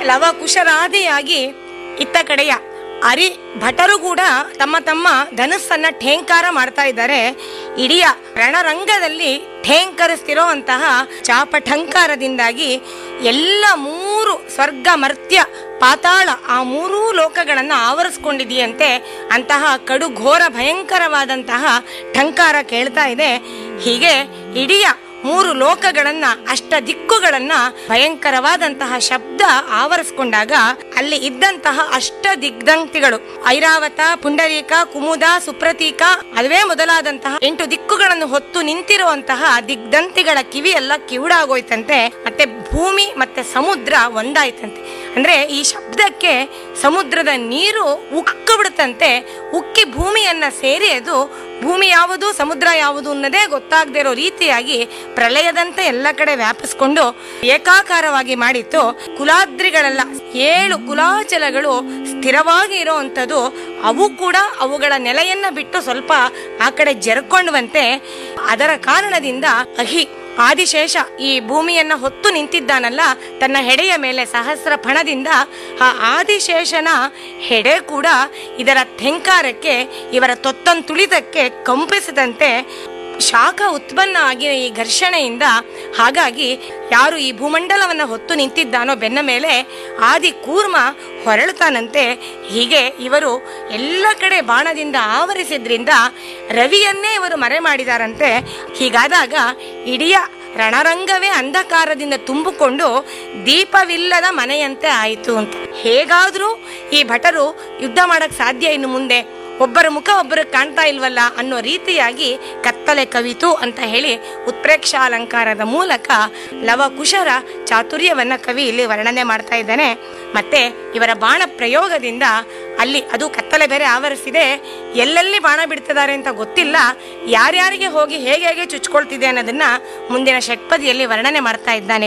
ಲವಕುಶರಾದಿಯಾಗಿ ಇತ್ತ ಕಡೆಯ ಅರಿ ಭಟರು ಕೂಡ ತಮ್ಮ ತಮ್ಮ ಧನುಸ್ಸನ್ನ ಠೇಂಕಾರ ಮಾಡ್ತಾ ಇದ್ದಾರೆ ಇಡೀ ರಣರಂಗದಲ್ಲಿ ಠೇಂಕರಿಸ್ತಿರೋ ಅಂತಹ ಚಾಪಠಂಕಾರದಿಂದಾಗಿ ಎಲ್ಲ ಮೂರು ಸ್ವರ್ಗ ಮರ್ತ್ಯ ಪಾತಾಳ ಆ ಮೂರೂ ಲೋಕಗಳನ್ನು ಆವರಿಸ್ಕೊಂಡಿದೆಯಂತೆ ಅಂತಹ ಕಡು ಘೋರ ಭಯಂಕರವಾದಂತಹ ಠಂಕಾರ ಕೇಳ್ತಾ ಇದೆ ಹೀಗೆ ಇಡೀ ಮೂರು ಲೋಕಗಳನ್ನ ಅಷ್ಟ ದಿಕ್ಕುಗಳನ್ನ ಭಯಂಕರವಾದಂತಹ ಶಬ್ದ ಆವರಿಸ್ಕೊಂಡಾಗ ಅಲ್ಲಿ ಇದ್ದಂತಹ ಅಷ್ಟ ದಿಗ್ಧಂತಿಗಳು ಐರಾವತ ಪುಂಡರೀಕ ಕುಮುದ ಸುಪ್ರತೀಕ ಅದುವೇ ಮೊದಲಾದಂತಹ ಎಂಟು ದಿಕ್ಕುಗಳನ್ನು ಹೊತ್ತು ನಿಂತಿರುವಂತಹ ದಿಗ್ಧಂತಿಗಳ ಕಿವಿ ಎಲ್ಲ ಕಿವುಡಾಗೋಯ್ತಂತೆ ಮತ್ತೆ ಭೂಮಿ ಮತ್ತೆ ಸಮುದ್ರ ಒಂದಾಯ್ತಂತೆ ಅಂದ್ರೆ ಈ ಶಬ್ದಕ್ಕೆ ಸಮುದ್ರದ ನೀರು ಉಕ್ಕು ಬಿಡುತ್ತಂತೆ ಉಕ್ಕಿ ಭೂಮಿಯನ್ನ ಸೇರಿ ಅದು ಭೂಮಿ ಯಾವುದು ಸಮುದ್ರ ಯಾವುದು ಅನ್ನೋದೇ ಗೊತ್ತಾಗದೇ ಇರೋ ರೀತಿಯಾಗಿ ಪ್ರಳಯದಂತೆ ಎಲ್ಲ ಕಡೆ ವ್ಯಾಪಿಸ್ಕೊಂಡು ಏಕಾಕಾರವಾಗಿ ಮಾಡಿತ್ತು ಕುಲಾದ್ರಿಗಳೆಲ್ಲ ಏಳು ಕುಲಾಚಲಗಳು ಸ್ಥಿರವಾಗಿ ಇರೋವಂಥದ್ದು ಅವು ಕೂಡ ಅವುಗಳ ನೆಲೆಯನ್ನ ಬಿಟ್ಟು ಸ್ವಲ್ಪ ಆ ಕಡೆ ಜರ್ಕೊಂಡ್ವಂತೆ ಅದರ ಕಾರಣದಿಂದ ಅಹಿ ಆದಿಶೇಷ ಈ ಭೂಮಿಯನ್ನ ಹೊತ್ತು ನಿಂತಿದ್ದಾನಲ್ಲ ತನ್ನ ಹೆಡೆಯ ಮೇಲೆ ಸಹಸ್ರ ಫಣದಿಂದ ಆ ಆದಿಶೇಷನ ಹೆಡೆ ಕೂಡ ಇದರ ಥೆಂಕಾರಕ್ಕೆ ಇವರ ತೊತ್ತನ್ ತುಳಿತಕ್ಕೆ ಕಂಪಿಸಿದಂತೆ ಶಾಖ ಉತ್ಪನ್ನ ಆಗಿನ ಈ ಘರ್ಷಣೆಯಿಂದ ಹಾಗಾಗಿ ಯಾರು ಈ ಭೂಮಂಡಲವನ್ನ ಹೊತ್ತು ನಿಂತಿದ್ದಾನೋ ಬೆನ್ನ ಮೇಲೆ ಆದಿ ಕೂರ್ಮ ಹೊರಳುತ್ತಾನಂತೆ ಹೀಗೆ ಇವರು ಎಲ್ಲ ಕಡೆ ಬಾಣದಿಂದ ಆವರಿಸಿದ್ರಿಂದ ರವಿಯನ್ನೇ ಇವರು ಮರೆ ಮಾಡಿದಾರಂತೆ ಹೀಗಾದಾಗ ಇಡೀ ರಣರಂಗವೇ ಅಂಧಕಾರದಿಂದ ತುಂಬಿಕೊಂಡು ದೀಪವಿಲ್ಲದ ಮನೆಯಂತೆ ಆಯಿತು ಅಂತ ಹೇಗಾದ್ರೂ ಈ ಭಟರು ಯುದ್ಧ ಮಾಡಕ್ ಸಾಧ್ಯ ಇನ್ನು ಮುಂದೆ ಒಬ್ಬರ ಮುಖ ಒಬ್ಬರು ಕಾಣ್ತಾ ಇಲ್ವಲ್ಲ ಅನ್ನೋ ರೀತಿಯಾಗಿ ಕತ್ತಲೆ ಕವಿತು ಅಂತ ಹೇಳಿ ಉತ್ಪ್ರೇಕ್ಷಾಲಂಕಾರದ ಮೂಲಕ ಲವಕುಶರ ಚಾತುರ್ಯವನ್ನ ಕವಿ ಇಲ್ಲಿ ವರ್ಣನೆ ಮಾಡ್ತಾ ಇದ್ದಾನೆ ಮತ್ತೆ ಇವರ ಬಾಣ ಪ್ರಯೋಗದಿಂದ ಅಲ್ಲಿ ಅದು ಕತ್ತಲೆ ಬೇರೆ ಆವರಿಸಿದೆ ಎಲ್ಲೆಲ್ಲಿ ಬಾಣ ಬಿಡ್ತಿದ್ದಾರೆ ಅಂತ ಗೊತ್ತಿಲ್ಲ ಯಾರ್ಯಾರಿಗೆ ಹೋಗಿ ಹೇಗೆ ಹೇಗೆ ಚುಚ್ಕೊಳ್ತಿದೆ ಅನ್ನೋದನ್ನ ಮುಂದಿನ ಷಟ್ಪದಿಯಲ್ಲಿ ವರ್ಣನೆ ಮಾಡ್ತಾ ಇದ್ದಾನೆ